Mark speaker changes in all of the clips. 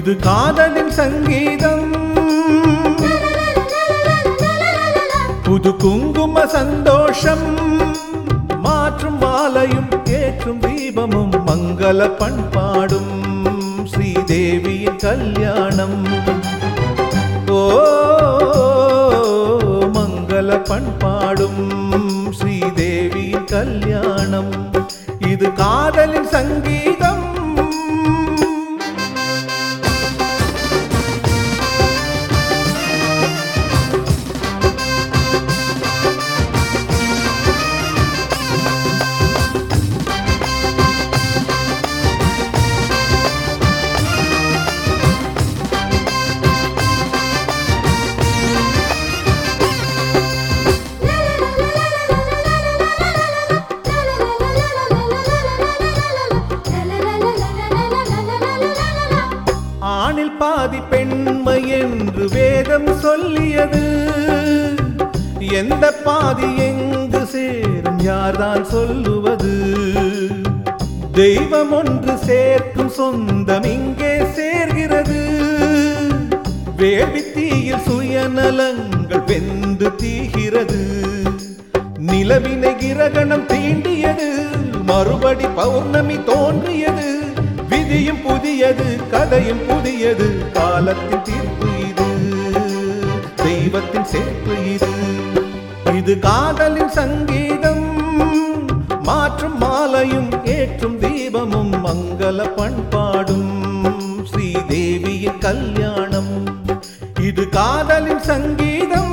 Speaker 1: இது காதலின் சங்கீதம் புது குங்கும சந்தோஷம் மாற்றும் மாலையும் ஏற்றும் தீபமும் மங்கள பண்பாடும் ஸ்ரீதேவியின் கல்யாணம் ஓ மங்கள பண்பாடும் ஸ்ரீதேவியின் கல்யாணம் இது காதலின் சங்கீதம் ஆணில் பாதி பெண்மை என்று வேதம் சொல்லியது எந்த பாதி எங்கு சேரும் யார்தான் சொல்லுவது தெய்வம் ஒன்று சேர்க்கும் சொந்தம் இங்கே சேர்கிறது வேள்வி தீயில் சுயநலங்கள் வெந்து தீகிறது நிலவினை கிரகணம் தீண்டியது மறுபடி பௌர்ணமி தோன்றியது விதியும் புதியது கதையும் புதியது காலத்தின் தீர்ப்பு இது தெய்வத்தின் சேர்ப்பு இது இது காதலின் சங்கீதம் மாற்றும் மாலையும் ஏற்றும் தீபமும் மங்கள பண்பாடும் ஸ்ரீதேவியின் கல்யாணம் இது காதலின் சங்கீதம்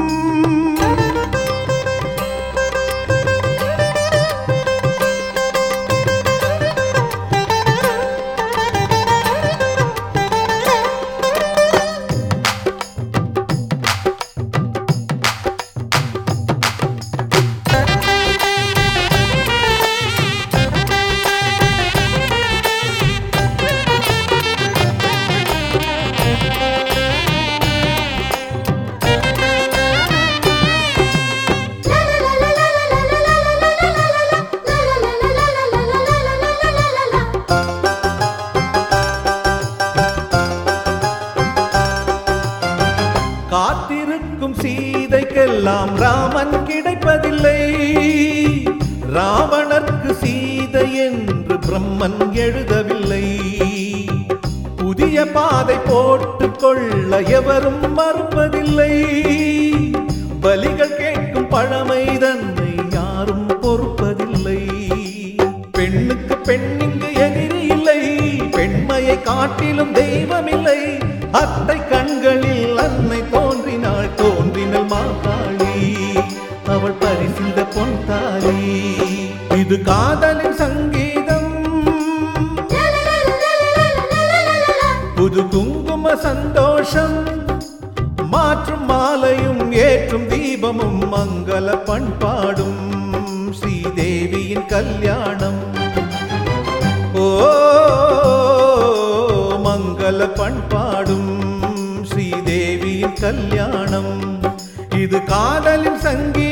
Speaker 1: காத்திருக்கும் சீதைக்கெல்லாம் ராமன் கிடைப்பதில்லை ராவணர்க்கு சீதை என்று பிரம்மன் எழுதவில்லை புதிய பாதை போட்டுக் கொள்ள எவரும் மறுப்பதில்லை பலிகள் கேட்கும் பழமை தன்னை யாரும் பொறுப்பதில்லை பெண்ணுக்கு பெண்ணிங்கு எதிரி இல்லை பெண்மையை காட்டிலும் தெய்வமில்லை அத்தை கண்களில் அன்னை தோன்றினாள் தோன்றினல் மாகாளி அவள் பரிசிந்த பொன் தாலி இது காதலின் சங்கீதம் புது குங்கும சந்தோஷம் மாற்றும் மாலையும் ஏற்றும் தீபமும் மங்கள பண்பாடும் ஸ்ரீதேவியின் கல்யாணம் ஓ மங்கள பண்பாடும் ஸ்ரீதேவியின் கல்யாணம் இது காதலின் சங்கீதம்